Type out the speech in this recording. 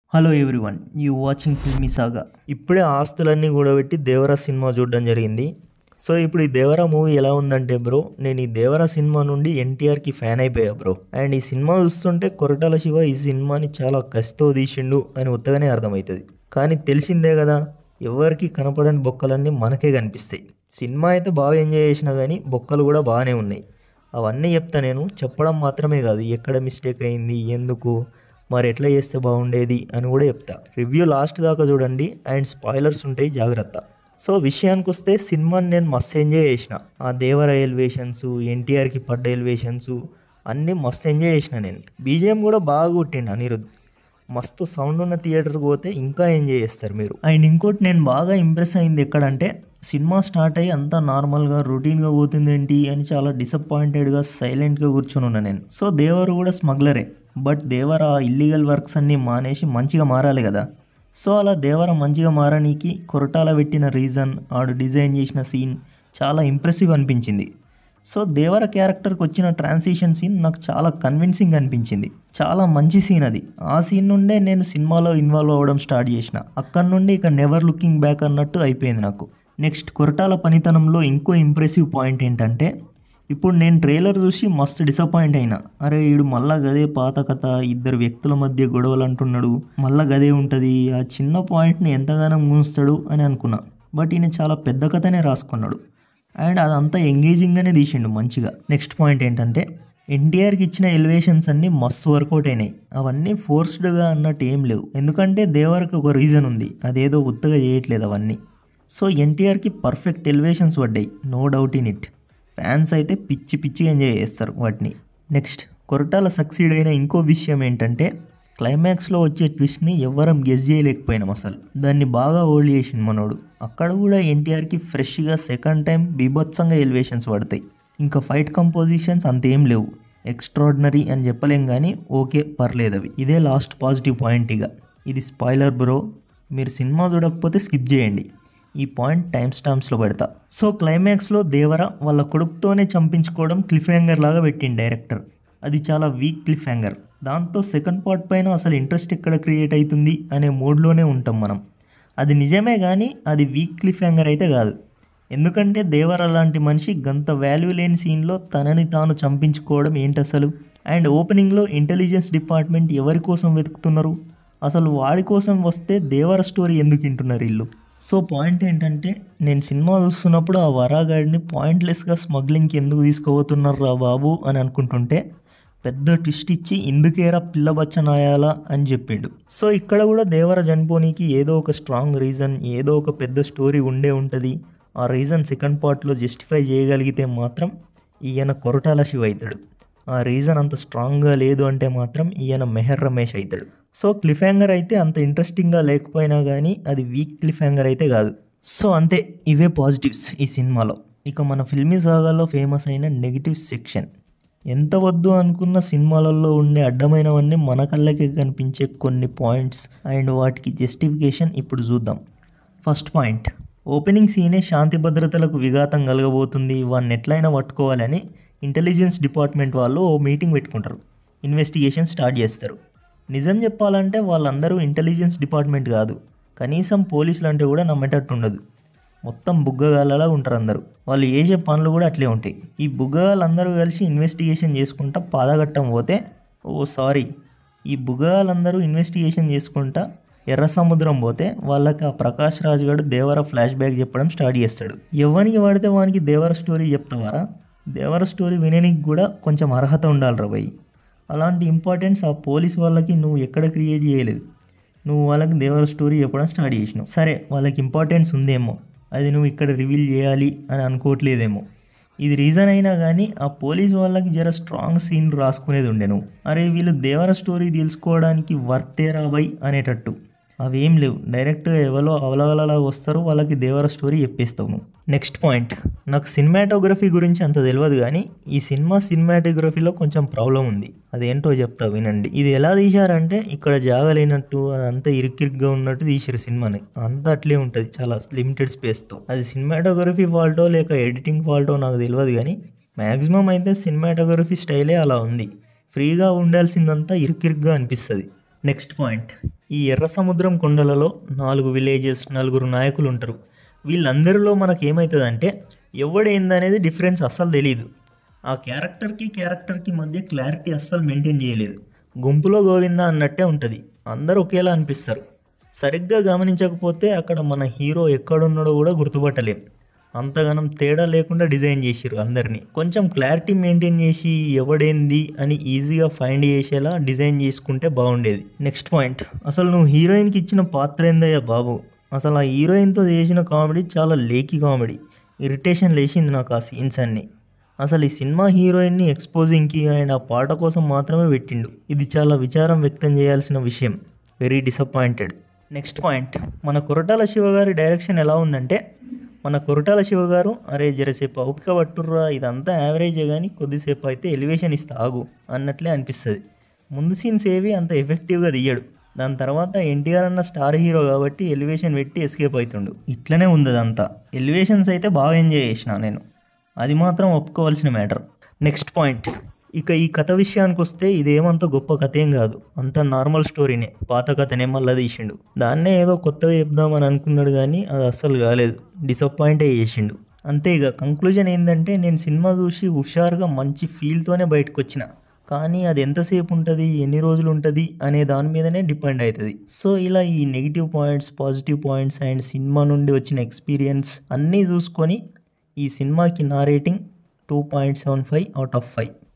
hello everyone you watching Filmy Saga ఇప్పుడే ఆస్తులన్నీ కూడబెట్టి దేవరా సినిమా చూడడం జరిగింది సో ఇప్పుడు ఈ దేవరా మూవీ ఎలా ఉందంటే బ్రో నేను ఈ దేవరా సినిమా నుండి ఎన్టీఆర్కి ఫ్యాన్ అయిపోయా బ్రో అండ్ ఈ సినిమా చూస్తుంటే కొరటాల శివ ఈ సినిమాని చాలా కసితో తీసిండు అని ఉత్తగానే అర్థమవుతుంది కానీ తెలిసిందే కదా ఎవరికి కనపడని బొక్కలన్నీ మనకే కనిపిస్తాయి సినిమా అయితే బాగా ఎంజాయ్ చేసినా కానీ బొక్కలు కూడా బాగానే ఉన్నాయి అవన్నీ చెప్తా నేను చెప్పడం మాత్రమే కాదు ఎక్కడ మిస్టేక్ అయింది ఎందుకు మరి ఎట్లా చేస్తే బాగుండేది అని కూడా చెప్తా రివ్యూ లాస్ట్ దాకా చూడండి అండ్ స్పాయిలర్స్ ఉంటాయి జాగ్రత్త సో విషయానికి వస్తే సినిమాని నేను మస్తు ఎంజాయ్ చేసిన ఆ దేవర ఎలివేషన్స్ ఎన్టీఆర్కి పడ్డ ఎలివేషన్స్ అన్నీ మస్తు ఎంజాయ్ చేసిన నేను బీజిఎం కూడా బాగా కొట్టిండు అనిరుద్ మస్తు సౌండ్ ఉన్న థియేటర్కి పోతే ఇంకా ఎంజాయ్ చేస్తారు మీరు అండ్ ఇంకోటి నేను బాగా ఇంప్రెస్ అయింది ఎక్కడంటే సినిమా స్టార్ట్ అయ్యి అంతా నార్మల్గా రొటీన్గా పోతుంది ఏంటి అని చాలా డిసప్పాయింటెడ్గా సైలెంట్గా కూర్చొని ఉన్నా నేను సో దేవరు కూడా స్మగ్లరే బట్ దేవర ఆ ఇల్లీగల్ వర్క్స్ అన్నీ మానేసి మంచిగా మారాలి కదా సో అలా దేవర మంచిగా మారనీకి కొరటాల పెట్టిన రీజన్ ఆడు డిజైన్ చేసిన సీన్ చాలా ఇంప్రెసివ్ అనిపించింది సో దేవర క్యారెక్టర్కి వచ్చిన ట్రాన్సిషన్ సీన్ నాకు చాలా కన్విన్సింగ్ అనిపించింది చాలా మంచి సీన్ అది ఆ సీన్ నుండే నేను సినిమాలో ఇన్వాల్వ్ అవ్వడం స్టార్ట్ చేసిన అక్కడి నుండి ఇక నెవర్ లుకింగ్ బ్యాక్ అన్నట్టు అయిపోయింది నాకు నెక్స్ట్ కొరటాల పనితనంలో ఇంకో ఇంప్రెసివ్ పాయింట్ ఏంటంటే ఇప్పుడు నేను ట్రైలర్ చూసి మస్తు డిసప్పాయింట్ అయినా అరే ఈడు మళ్ళా గదే పాత కథ ఇద్దరు వ్యక్తుల మధ్య గొడవలు అంటున్నాడు మళ్ళా గదే ఉంటుంది ఆ చిన్న పాయింట్ని ఎంతగానో మూస్తాడు అని అనుకున్నా బట్ ఈయన చాలా పెద్ద కథనే రాసుకున్నాడు అండ్ అదంతా ఎంగేజింగ్గానే తీసిండు మంచిగా నెక్స్ట్ పాయింట్ ఏంటంటే ఎన్టీఆర్కి ఇచ్చిన ఎలివేషన్స్ అన్నీ మస్తు వర్కౌట్ అయినాయి అవన్నీ ఫోర్స్డ్గా అన్నట్టు ఏం లేవు ఎందుకంటే దేవరకు ఒక రీజన్ ఉంది అదేదో ఉత్తగా చేయట్లేదు అవన్నీ సో ఎన్టీఆర్కి పర్ఫెక్ట్ ఎలివేషన్స్ పడ్డాయి no doubt in it fans అయితే పిచ్చి పిచ్చిగా ఎంజాయ్ చేస్తారు వాటిని నెక్స్ట్ కొరటాల సక్సీడ్ అయిన ఇంకో విషయం ఏంటంటే క్లైమాక్స్లో వచ్చే ట్విస్ట్ని ఎవ్వరం గెస్ చేయలేకపోయినాం అసలు దాన్ని బాగా ఓల్డ్ చేసింది మనోడు అక్కడ కూడా ఎన్టీఆర్కి ఫ్రెష్గా సెకండ్ టైం బీభత్సంగా ఎలివేషన్స్ పడతాయి ఇంకా ఫైట్ కంపోజిషన్స్ అంతేం లేవు ఎక్స్ట్రాడినరీ అని చెప్పలేం కానీ ఓకే పర్లేదు అవి ఇదే లాస్ట్ పాజిటివ్ పాయింట్ ఇక ఇది స్పాయిలర్ బ్రో మీరు సినిమా చూడకపోతే స్కిప్ చేయండి ఈ పాయింట్ టైం స్టాంప్స్లో పెడతా సో క్లైమాక్స్లో దేవర వాళ్ళ కొడుకుతోనే చంపించుకోవడం క్లిఫ్ హ్యాంగర్ లాగా పెట్టింది డైరెక్టర్ అది చాలా వీక్ క్లిఫ్ హ్యాంగర్ దాంతో సెకండ్ పార్ట్ పైన అసలు ఇంట్రెస్ట్ ఎక్కడ క్రియేట్ అవుతుంది అనే మూడ్లోనే ఉంటాం మనం అది నిజమే కానీ అది వీక్ క్లిఫ్ హ్యాంగర్ అయితే కాదు ఎందుకంటే దేవర లాంటి మనిషి గంత వాల్యూ లేని సీన్లో తనని తాను చంపించుకోవడం ఏంటి అసలు అండ్ ఓపెనింగ్లో ఇంటెలిజెన్స్ డిపార్ట్మెంట్ ఎవరి కోసం వెతుకుతున్నారు అసలు వాడి కోసం వస్తే దేవర స్టోరీ ఎందుకు వింటున్నారు వీళ్ళు సో పాయింట్ ఏంటంటే నేను సినిమా చూస్తున్నప్పుడు ఆ వరాగాడిని పాయింట్లెస్గా స్మగ్లింగ్కి ఎందుకు తీసుకుపోతున్నారు రా బాబు అని అనుకుంటుంటే పెద్ద ట్విస్ట్ ఇచ్చి ఇందుకేరా పిల్ల బచ్చనాయాలా అని చెప్పిండు సో ఇక్కడ కూడా దేవర చనిపోనీకి ఏదో ఒక స్ట్రాంగ్ రీజన్ ఏదో ఒక పెద్ద స్టోరీ ఉండే ఉంటుంది ఆ రీజన్ సెకండ్ పార్ట్లో జస్టిఫై చేయగలిగితే మాత్రం ఈయన కొరటాల శివ అవుతాడు ఆ రీజన్ అంత స్ట్రాంగ్గా లేదు అంటే మాత్రం ఈయన మెహర్ రమేష్ అవుతాడు సో క్లిఫ్ హ్యాంగర్ అయితే అంత ఇంట్రెస్టింగ్గా లేకపోయినా కానీ అది వీక్ క్లిఫ్ హ్యాంగర్ అయితే కాదు సో అంతే ఇవే పాజిటివ్స్ ఈ సినిమాలో ఇక మన ఫిల్మీ సాగాలో ఫేమస్ అయిన నెగిటివ్ సెక్షన్ ఎంత వద్దు అనుకున్న సినిమాలలో ఉండే అడ్డమైనవన్నీ మన కళ్ళకే కనిపించే కొన్ని పాయింట్స్ అండ్ వాటికి జస్టిఫికేషన్ ఇప్పుడు చూద్దాం ఫస్ట్ పాయింట్ ఓపెనింగ్ సీనే శాంతి భద్రతలకు విఘాతం కలగబోతుంది వాడిని ఎట్లయినా పట్టుకోవాలని ఇంటెలిజెన్స్ డిపార్ట్మెంట్ వాళ్ళు ఓ మీటింగ్ పెట్టుకుంటారు ఇన్వెస్టిగేషన్ స్టార్ట్ చేస్తారు నిజం చెప్పాలంటే వాళ్ళందరూ ఇంటెలిజెన్స్ డిపార్ట్మెంట్ కాదు కనీసం పోలీసులు అంటే కూడా నమ్మేటట్టు ఉండదు మొత్తం బుగ్గగాళ్ళలా ఉంటారు అందరూ వాళ్ళు చేసే పనులు కూడా అట్లే ఉంటాయి ఈ బుగ్గగాళ్ళందరూ కలిసి ఇన్వెస్టిగేషన్ చేసుకుంటా పాదగట్టం పోతే ఓ సారీ ఈ బుగ్గగాళ్ళందరూ ఇన్వెస్టిగేషన్ చేసుకుంటా ఎర్ర సముద్రం పోతే వాళ్ళకి ఆ ప్రకాష్ రాజ్ గారు దేవర ఫ్లాష్ బ్యాక్ చెప్పడం స్టార్ట్ చేస్తాడు ఎవరికి వాడితే వానికి దేవర స్టోరీ చెప్తావారా దేవర స్టోరీ వినడానికి కూడా కొంచెం అర్హత ఉండాలి రవయ్యి అలాంటి ఇంపార్టెన్స్ ఆ పోలీస్ వాళ్ళకి నువ్వు ఎక్కడ క్రియేట్ చేయలేదు నువ్వు వాళ్ళకి దేవర స్టోరీ చెప్పడం స్టార్ట్ చేసినావు సరే వాళ్ళకి ఇంపార్టెన్స్ ఉందేమో అది నువ్వు ఇక్కడ రివీల్ చేయాలి అని అనుకోవట్లేదేమో ఇది రీజన్ అయినా కానీ ఆ పోలీస్ వాళ్ళకి జర స్ట్రాంగ్ సీన్ రాసుకునేది ఉండే నువ్వు అరే వీళ్ళు దేవర స్టోరీ తెలుసుకోవడానికి వర్తేరా బై అనేటట్టు అవేం లేవు డైరెక్ట్గా ఎవరో అవలవలలా వస్తారు వాళ్ళకి దేవర స్టోరీ చెప్పేస్తావు నువ్వు నెక్స్ట్ పాయింట్ నాకు సినిమాటోగ్రఫీ గురించి అంత తెలియదు కానీ ఈ సినిమా సినిమాటోగ్రఫీలో కొంచెం ప్రాబ్లం ఉంది అదేంటో చెప్తా వినండి ఇది ఎలా తీశారంటే ఇక్కడ జాగలేనట్టు అదంతా ఇరుక్కిరుగ్గా ఉన్నట్టు తీసారు సినిమాని అంతా అట్లే ఉంటుంది చాలా లిమిటెడ్ స్పేస్తో అది సినిమాటోగ్రఫీ ఫాల్టో లేక ఎడిటింగ్ ఫాల్టో నాకు తెలియదు కానీ మ్యాక్సిమం అయితే సినిమాటోగ్రఫీ స్టైలే అలా ఉంది ఫ్రీగా ఉండాల్సిందంతా ఇరుక్కిరుగ్గా అనిపిస్తుంది నెక్స్ట్ పాయింట్ ఈ ఎర్ర సముద్రం కొండలలో నాలుగు విలేజెస్ నలుగురు నాయకులు ఉంటారు వీళ్ళందరిలో మనకు ఏమవుతుందంటే ఎవడేందనేది డిఫరెన్స్ అస్సలు తెలియదు ఆ క్యారెక్టర్కి క్యారెక్టర్కి మధ్య క్లారిటీ అస్సలు మెయింటైన్ చేయలేదు గుంపులో గోవిందా అన్నట్టే ఉంటుంది అందరూ ఒకేలా అనిపిస్తారు సరిగ్గా గమనించకపోతే అక్కడ మన హీరో ఎక్కడున్నాడో కూడా గుర్తుపట్టలేం అంతగానం తేడా లేకుండా డిజైన్ చేసిర్రు అందరినీ కొంచెం క్లారిటీ మెయింటైన్ చేసి ఎవడేంది అని ఈజీగా ఫైండ్ చేసేలా డిజైన్ చేసుకుంటే బాగుండేది నెక్స్ట్ పాయింట్ అసలు నువ్వు హీరోయిన్కి ఇచ్చిన పాత్ర ఏందయ్యా బాబు అసలు ఆ హీరోయిన్తో చేసిన కామెడీ చాలా లేకి కామెడీ ఇరిటేషన్ లేచింది నాకు ఆ సీన్స్ అన్నీ అసలు ఈ సినిమా హీరోయిన్ని ఎక్స్పోజింగ్కి ఆయన ఆ పాట కోసం మాత్రమే పెట్టిండు ఇది చాలా విచారం వ్యక్తం చేయాల్సిన విషయం వెరీ డిసప్పాయింటెడ్ నెక్స్ట్ పాయింట్ మన కొరటాల శివ గారి డైరెక్షన్ ఎలా ఉందంటే మన కొరటాల శివ గారు అరే జరసేపు ఓపిక పట్టుర్రా ఇదంతా యావరేజే కానీ కొద్దిసేపు అయితే ఎలివేషన్ ఇస్తా ఆగు అన్నట్లే అనిపిస్తుంది ముందు సీన్స్ ఏవి అంత ఎఫెక్టివ్గా తీయడు దాని తర్వాత ఎన్టీఆర్ అన్న స్టార్ హీరో కాబట్టి ఎలివేషన్ పెట్టి ఎస్కేప్ అవుతుండు ఇట్లనే ఉంది అదంతా ఎలివేషన్స్ అయితే బాగా ఎంజాయ్ చేసిన నేను అది మాత్రం ఒప్పుకోవాల్సిన మ్యాటర్ నెక్స్ట్ పాయింట్ ఇక ఈ కథ విషయానికి వస్తే ఇదేమంత గొప్ప కథ ఏం కాదు అంత నార్మల్ స్టోరీనే పాత కథనే మళ్ళీ తీసిండు దాన్నే ఏదో కొత్తగా చెప్దామని అనుకున్నాడు కానీ అది అస్సలు కాలేదు డిసప్పాయింటే చేసిండు అంతే ఇక కంక్లూజన్ ఏంటంటే నేను సినిమా చూసి హుషారుగా మంచి ఫీల్తోనే బయటకు వచ్చిన కానీ అది ఎంతసేపు ఉంటుంది ఎన్ని రోజులు ఉంటుంది అనే దాని మీదనే డిపెండ్ అవుతుంది సో ఇలా ఈ negative points positive points and cinema నుండి వచ్చిన ఎక్స్పీరియన్స్ అన్నీ చూసుకొని ఈ సినిమాకి నా rating two point seven five out of five